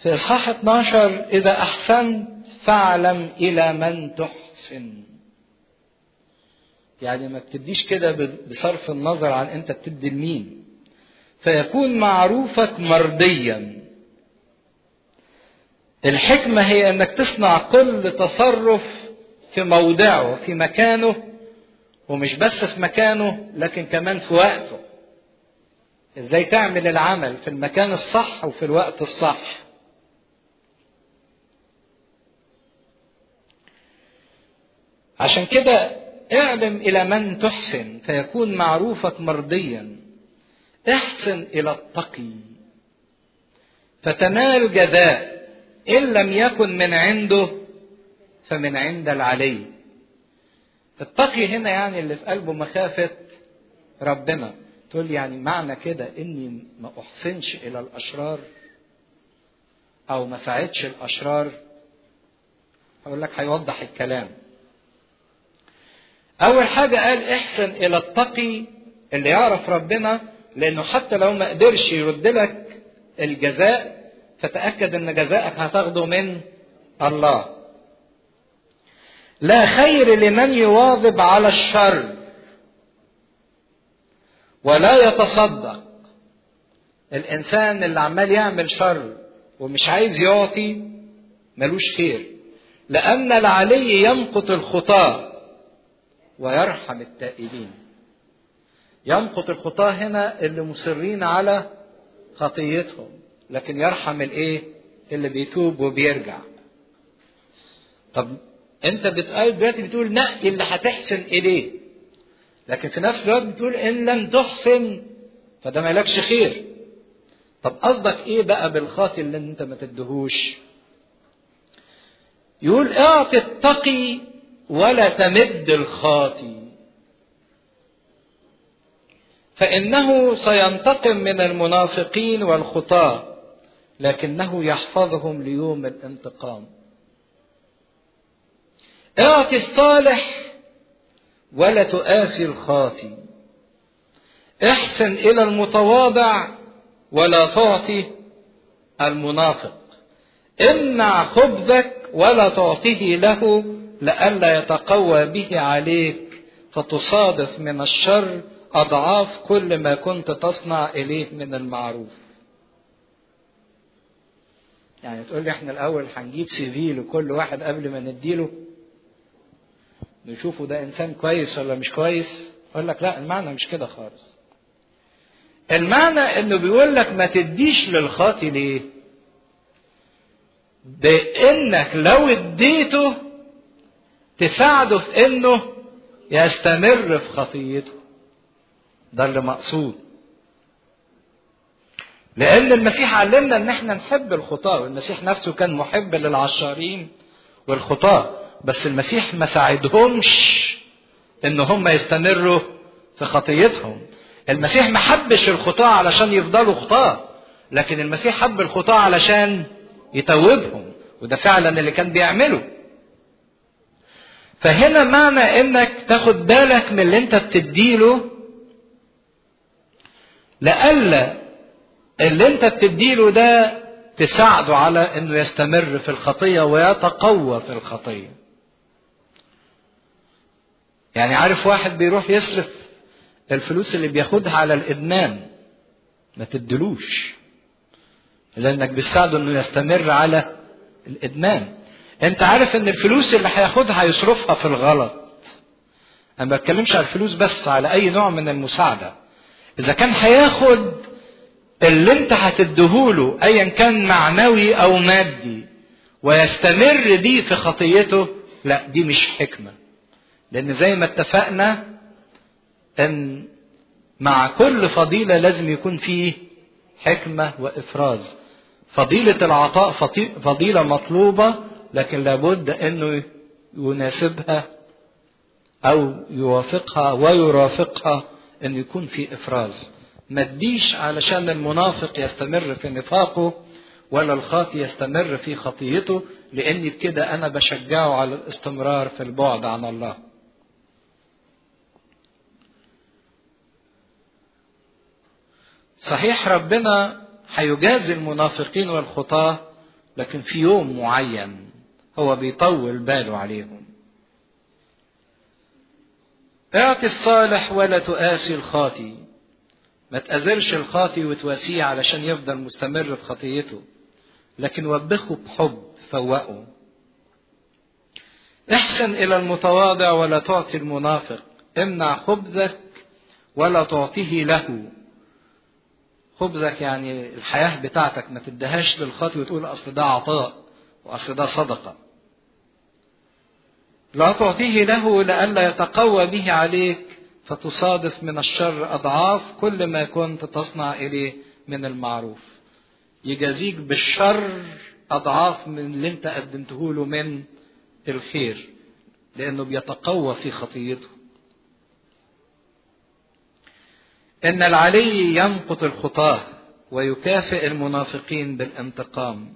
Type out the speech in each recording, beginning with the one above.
في إصحاح 12 إذا أحسنت فاعلم إلى من تحسن يعني ما بتديش كده بصرف النظر عن أنت بتدي لمين فيكون معروفك مرضيا الحكمة هي أنك تصنع كل تصرف في موضعه في مكانه ومش بس في مكانه لكن كمان في وقته ازاي تعمل العمل في المكان الصح وفي الوقت الصح عشان كده اعلم الى من تحسن فيكون معروفك مرضيا احسن الى التقي فتنال جزاء ان لم يكن من عنده فمن عند العلي التقي هنا يعني اللي في قلبه مخافه ربنا تقول يعني معنى كده اني ما احسنش الى الاشرار او ما ساعدش الاشرار هقول لك هيوضح الكلام اول حاجه قال احسن الى التقي اللي يعرف ربنا لانه حتى لو ما قدرش يرد لك الجزاء فتاكد ان جزاءك هتاخده من الله لا خير لمن يواظب على الشر ولا يتصدق الانسان اللي عمال يعمل شر ومش عايز يعطي ملوش خير لان العلي يمقت الخطاه ويرحم التائبين يمقت الخطاه هنا اللي مصرين على خطيتهم لكن يرحم الايه اللي بيتوب وبيرجع طب انت بتقول دلوقتي بتقول نقي اللي هتحسن اليه لكن في نفس الوقت بتقول ان لم تحسن فده مالكش خير طب قصدك ايه بقى بالخاطي اللي انت ما تدهوش يقول اعطي التقي ولا تمد الخاطي فانه سينتقم من المنافقين والخطاه لكنه يحفظهم ليوم الانتقام اعطي الصالح ولا تؤاسي الخاطي احسن الى المتواضع ولا تعطي المنافق امنع خبزك ولا تعطيه له لئلا يتقوى به عليك فتصادف من الشر اضعاف كل ما كنت تصنع اليه من المعروف يعني تقول لي احنا الاول هنجيب سي في لكل واحد قبل ما نديله نشوفه ده انسان كويس ولا مش كويس اقول لك لا المعنى مش كده خالص المعنى انه بيقول لك ما تديش للخاطي ليه بانك لو اديته تساعده في انه يستمر في خطيته ده اللي مقصود لان المسيح علمنا ان احنا نحب الخطاه والمسيح نفسه كان محب للعشارين والخطاه بس المسيح ما ساعدهمش ان هم يستمروا في خطيتهم المسيح ما حبش الخطاة علشان يفضلوا خطاة لكن المسيح حب الخطاة علشان يتوبهم وده فعلا اللي كان بيعمله فهنا معنى انك تاخد بالك من اللي انت بتديله لألا اللي انت بتديله ده تساعده على انه يستمر في الخطية ويتقوى في الخطية يعني عارف واحد بيروح يصرف الفلوس اللي بياخدها على الادمان ما تدلوش لانك بتساعده انه يستمر على الادمان انت عارف ان الفلوس اللي هياخدها هيصرفها في الغلط انا ما بتكلمش على الفلوس بس على اي نوع من المساعده اذا كان هياخد اللي انت هتديهوله ايا كان معنوي او مادي ويستمر بيه في خطيته لا دي مش حكمه لان زي ما اتفقنا ان مع كل فضيله لازم يكون فيه حكمه وافراز فضيله العطاء فضيله مطلوبه لكن لابد انه يناسبها او يوافقها ويرافقها ان يكون في افراز ما تديش علشان المنافق يستمر في نفاقه ولا الخاطي يستمر في خطيته لاني بكده انا بشجعه على الاستمرار في البعد عن الله صحيح ربنا هيجازي المنافقين والخطاة لكن في يوم معين هو بيطول باله عليهم اعطي الصالح ولا تؤاسي الخاطي ما تأذرش الخاطي وتواسيه علشان يفضل مستمر في خطيته لكن وبخه بحب فوقه احسن الى المتواضع ولا تعطي المنافق امنع خبزك ولا تعطيه له خبزك يعني الحياة بتاعتك ما تدهاش للخاطي وتقول أصل ده عطاء وأصل ده صدقة لا تعطيه له لئلا يتقوى به عليك فتصادف من الشر أضعاف كل ما كنت تصنع إليه من المعروف يجازيك بالشر أضعاف من اللي أنت قدمته له من الخير لأنه بيتقوى في خطيته إن العلي يمقت الخطاة ويكافئ المنافقين بالانتقام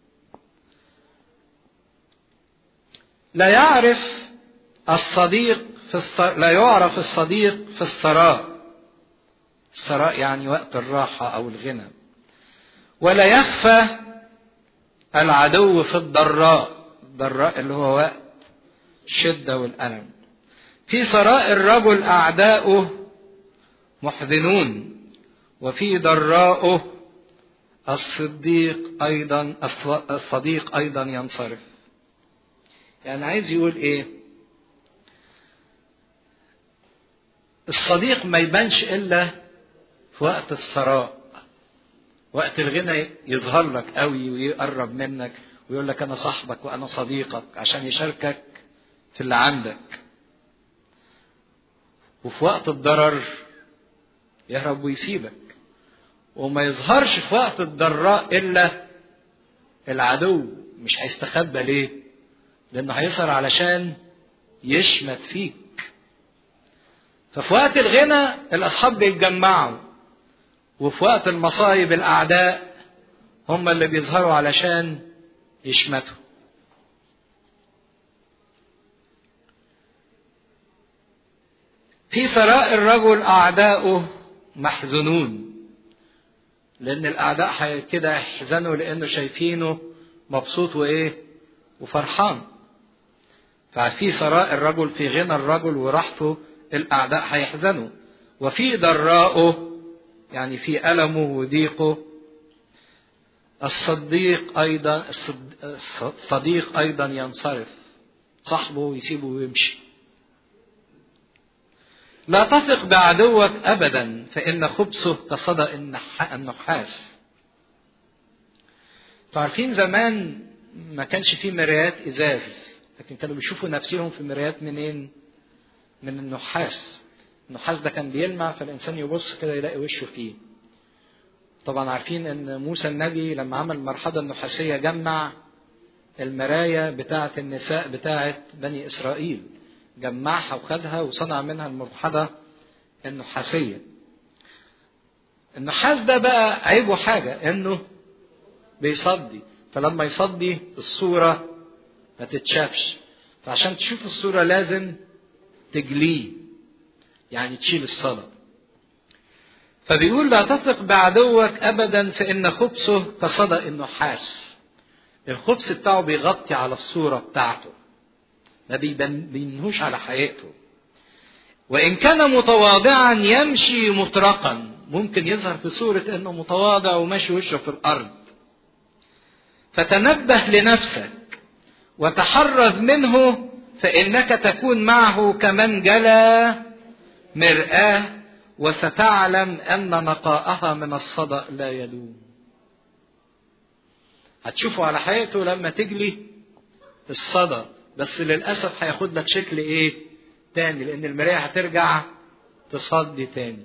لا يعرف الصديق في الصر... لا يعرف الصديق في الثراء الثراء يعني وقت الراحة أو الغنى ولا يخفى العدو في الضراء الضراء اللي هو وقت الشدة والألم في ثراء الرجل أعداؤه محزنون وفي ضراؤه الصديق أيضا الصديق أيضا ينصرف يعني عايز يقول إيه الصديق ما يبانش إلا في وقت الثراء وقت الغنى يظهر لك قوي ويقرب منك ويقول لك أنا صاحبك وأنا صديقك عشان يشاركك في اللي عندك وفي وقت الضرر يهرب ويسيبك وما يظهرش في وقت الضراء الا العدو مش هيستخبى ليه لانه هيظهر علشان يشمت فيك ففي وقت الغنى الاصحاب بيتجمعوا وفي وقت المصايب الاعداء هم اللي بيظهروا علشان يشمتوا في ثراء الرجل اعداؤه محزونون لان الاعداء كده يحزنوا لانه شايفينه مبسوط وايه وفرحان ففي ثراء الرجل في غنى الرجل وراحته الاعداء هيحزنوا وفي ضراءه يعني في المه وضيقه الصديق ايضا الصديق ايضا ينصرف صاحبه يسيبه ويمشي لا تثق بعدوك ابدا فان خبثه كصدى النحاس عارفين زمان ما كانش فيه مرايات ازاز لكن كانوا بيشوفوا نفسهم في مرايات منين من النحاس النحاس ده كان بيلمع فالانسان يبص كده يلاقي وشه فيه طبعا عارفين ان موسى النبي لما عمل المرحله النحاسيه جمع المرايا بتاعه النساء بتاعه بني اسرائيل جمعها وخدها وصنع منها المرحلة النحاسية النحاس ده بقى عيبه حاجة انه بيصدي فلما يصدي الصورة ما تتشافش فعشان تشوف الصورة لازم تجليه يعني تشيل الصلاة فبيقول لا تثق بعدوك ابدا فان خبثه كصدى النحاس الخبث بتاعه بيغطي على الصورة بتاعته ما بيبينهوش على حقيقته وإن كان متواضعا يمشي مطرقا ممكن يظهر في صورة أنه متواضع وماشي وشه في الأرض فتنبه لنفسك وتحرز منه فإنك تكون معه كمن جلى مرآة وستعلم أن نقاءها من الصدأ لا يدوم هتشوفه على حقيقته لما تجلي الصدى بس للأسف هياخد لك شكل إيه؟ تاني لأن المراية هترجع تصدي تاني.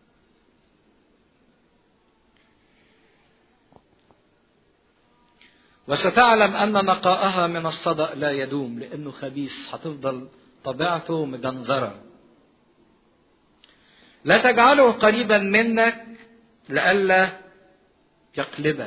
وستعلم أن نقاءها من الصدأ لا يدوم لأنه خبيث هتفضل طبيعته مجنزرة. لا تجعله قريبا منك لئلا يقلبك.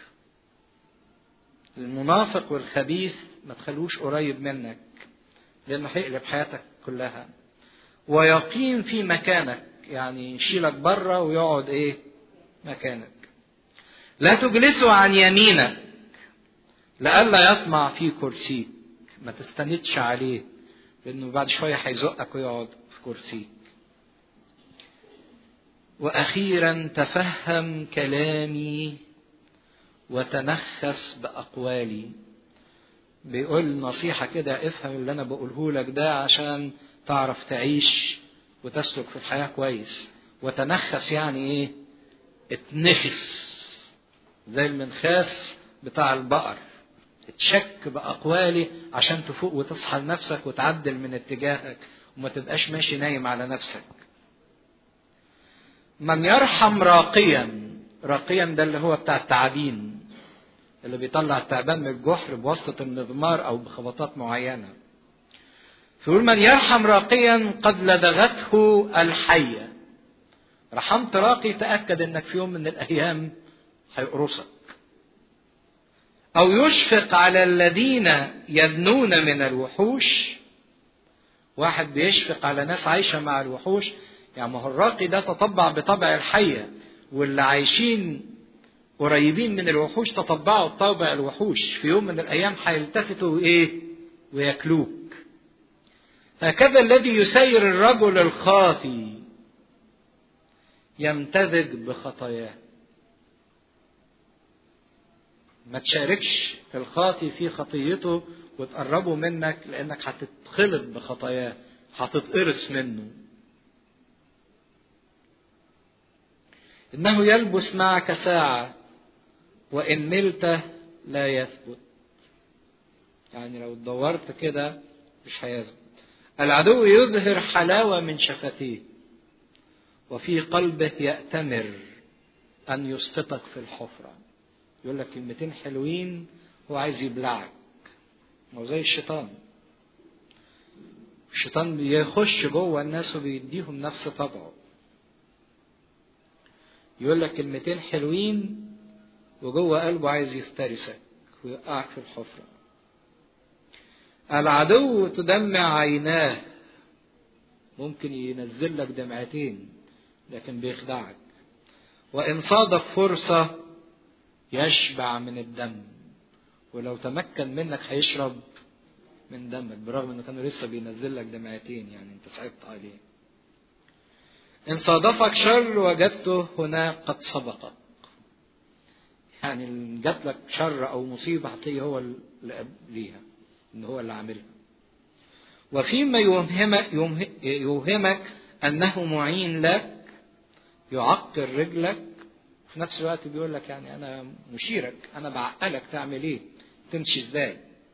المنافق والخبيث ما تخلوش قريب منك لانه هيقلب حياتك كلها ويقيم في مكانك يعني يشيلك بره ويقعد ايه مكانك لا تجلسه عن يمينك لئلا يطمع في كرسيك ما تستندش عليه لانه بعد شويه هيزقك ويقعد في كرسيك واخيرا تفهم كلامي وتنخس باقوالي بيقول نصيحه كده افهم اللي انا بقوله لك ده عشان تعرف تعيش وتسلك في الحياه كويس وتنخس يعني ايه اتنفس زي المنخاس بتاع البقر اتشك بأقوالي عشان تفوق وتصحى لنفسك وتعدل من اتجاهك وما تبقاش ماشي نايم على نفسك من يرحم راقيا راقيا ده اللي هو بتاع التعابين اللي بيطلع التعبان من الجحر بواسطة المضمار أو بخبطات معينة فيقول من يرحم راقيا قد لدغته الحية رحمت راقي تأكد انك في يوم من الأيام هيقرصك أو يشفق على الذين يدنون من الوحوش واحد بيشفق على ناس عايشة مع الوحوش يعني ما هو الراقي ده تطبع بطبع الحية واللي عايشين قريبين من الوحوش تطبعوا بطبع الوحوش في يوم من الأيام هيلتفتوا إيه وياكلوك هكذا الذي يسير الرجل الخاطي يمتزج بخطاياه ما تشاركش الخاطي في خطيته وتقربه منك لانك هتتخلط بخطاياه هتتقرص منه انه يلبس معك ساعه وان ملت لا يثبت يعني لو دورت كده مش هيثبت العدو يظهر حلاوه من شفتيه وفي قلبه يأتمر أن يسقطك في الحفرة يقول لك كلمتين حلوين هو عايز يبلعك هو زي الشيطان الشيطان بيخش جوه الناس وبيديهم نفس طبعه يقول لك كلمتين حلوين وجوه قلبه عايز يفترسك ويوقعك في الحفرة العدو تدمع عيناه ممكن ينزل لك دمعتين لكن بيخدعك وإن صادف فرصة يشبع من الدم ولو تمكن منك هيشرب من دمك برغم انه كان لسه بينزل لك دمعتين يعني انت صعبت عليه ان صادفك شر وجدته هناك قد سبقك يعني ان جات لك شر او مصيبه هتلاقيه هو اللي قبليها ان هو اللي عاملها وفيما يوهمك يوهمك انه معين لك يعقر رجلك في نفس الوقت بيقول لك يعني انا مشيرك انا بعقلك تعمل ايه تمشي ازاي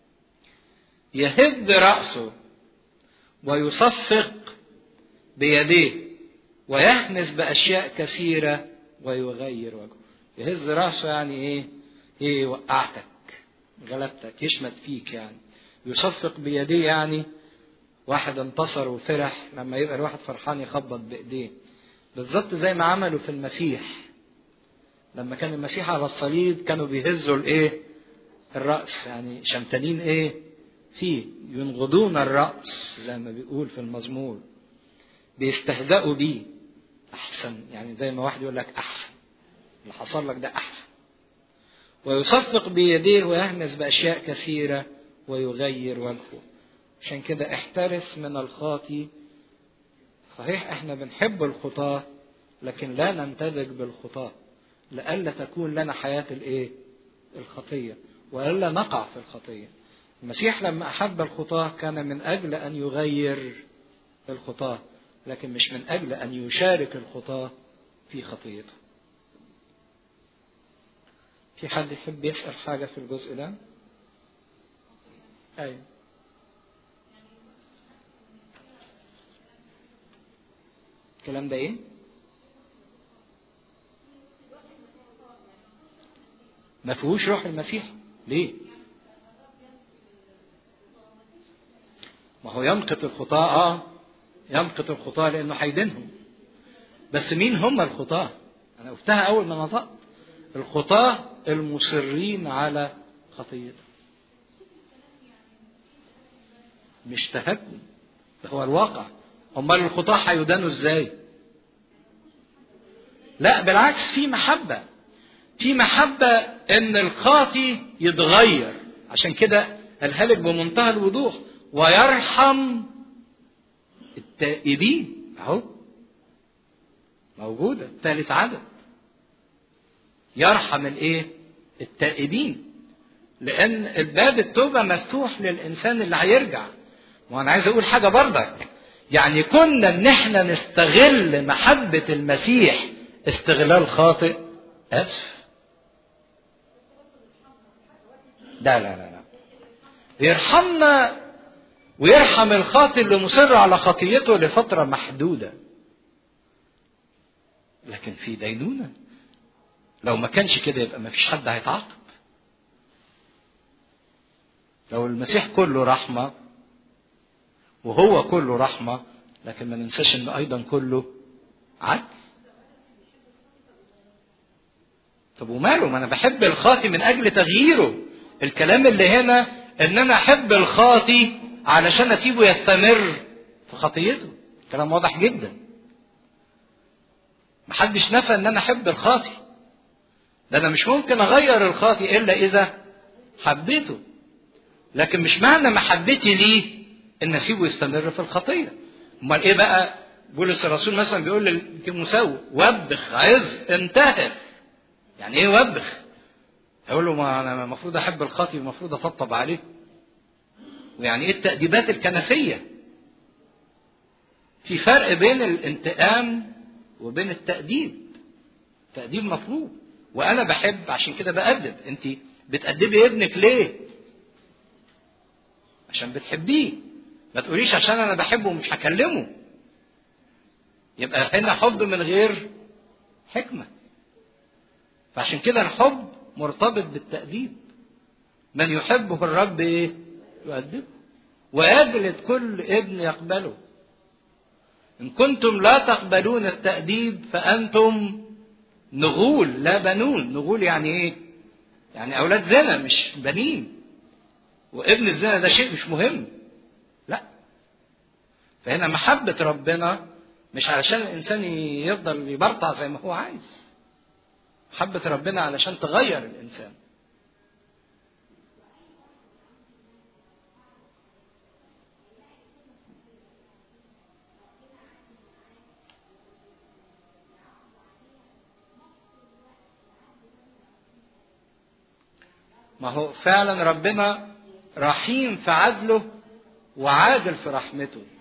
يهد راسه ويصفق بيديه ويحنس باشياء كثيره ويغير وجهه يهز راسه يعني ايه ايه وقعتك غلبتك يشمت فيك يعني يصفق بيديه يعني واحد انتصر وفرح لما يبقى الواحد فرحان يخبط بايديه بالظبط زي ما عملوا في المسيح لما كان المسيح على الصليب كانوا بيهزوا الايه الرأس يعني شمتانين ايه فيه ينغضون الرأس زي ما بيقول في المزمور بيستهزئوا بيه أحسن يعني زي ما واحد يقول لك أحسن اللي حصل لك ده أحسن ويصفق بيديه ويهمس بأشياء كثيرة ويغير وجهه عشان كده احترس من الخاطي صحيح احنا بنحب الخطاة لكن لا نمتزج بالخطاة لئلا تكون لنا حياة الايه الخطية وإلا نقع في الخطية المسيح لما أحب الخطاة كان من أجل أن يغير الخطاة لكن مش من أجل أن يشارك الخطاة في خطيته في حد يحب يسأل حاجة في الجزء ده؟ أيوه الكلام ده ايه؟ ما فيهوش روح المسيح ليه؟ ما هو يمقت الخطاة اه يمقت الخطاة لانه هيدينهم بس مين هم الخطاة؟ انا قلتها اول ما نطقت الخطاة المصرين على خطيتهم مش تهكم ده هو الواقع امال الخطاة هيدانوا ازاي لا بالعكس في محبة في محبة ان الخاطي يتغير عشان كده قالها لك بمنتهى الوضوح ويرحم التائبين اهو موجودة ثالث عدد يرحم الايه التائبين لان الباب التوبة مفتوح للانسان اللي هيرجع وانا عايز اقول حاجة برضك يعني كنا ان احنا نستغل محبة المسيح استغلال خاطئ اسف لا لا لا لا يرحمنا ويرحم الخاطئ اللي مصر على خطيته لفترة محدودة لكن في دينونة لو ما كانش كده يبقى ما فيش حد هيتعاقب لو المسيح كله رحمة وهو كله رحمة لكن ما ننساش انه ايضا كله عدل طب وماله ما انا بحب الخاطي من اجل تغييره الكلام اللي هنا ان انا احب الخاطي علشان اسيبه يستمر في خطيته كلام واضح جدا محدش نفى ان انا احب الخاطي ده انا مش ممكن اغير الخاطي الا اذا حبيته لكن مش معنى محبتي ليه ان اسيبه يستمر في الخطيه امال ايه بقى بولس الرسول مثلا بيقول لتيموساو وبخ عز انتهر يعني ايه وبخ هيقول له ما انا المفروض احب الخاطي المفروض اطبطب عليه ويعني ايه التأديبات الكنسية في فرق بين الانتقام وبين التأديب التأديب مطلوب وانا بحب عشان كده بأدب انت بتأدبي ابنك ليه عشان بتحبيه ما تقوليش عشان انا بحبه ومش هكلمه يبقى هنا حب من غير حكمة فعشان كده الحب مرتبط بالتأديب من يحبه الرب ايه يؤدبه ويجلد كل ابن يقبله إن كنتم لا تقبلون التأديب فأنتم نغول لا بنون نغول يعني إيه يعني أولاد زنا مش بنين وابن الزنا ده شيء مش مهم لا فهنا محبة ربنا مش علشان الإنسان يفضل يبرطع زي ما هو عايز محبة ربنا علشان تغير الإنسان ما هو فعلا ربنا رحيم في عدله وعادل في رحمته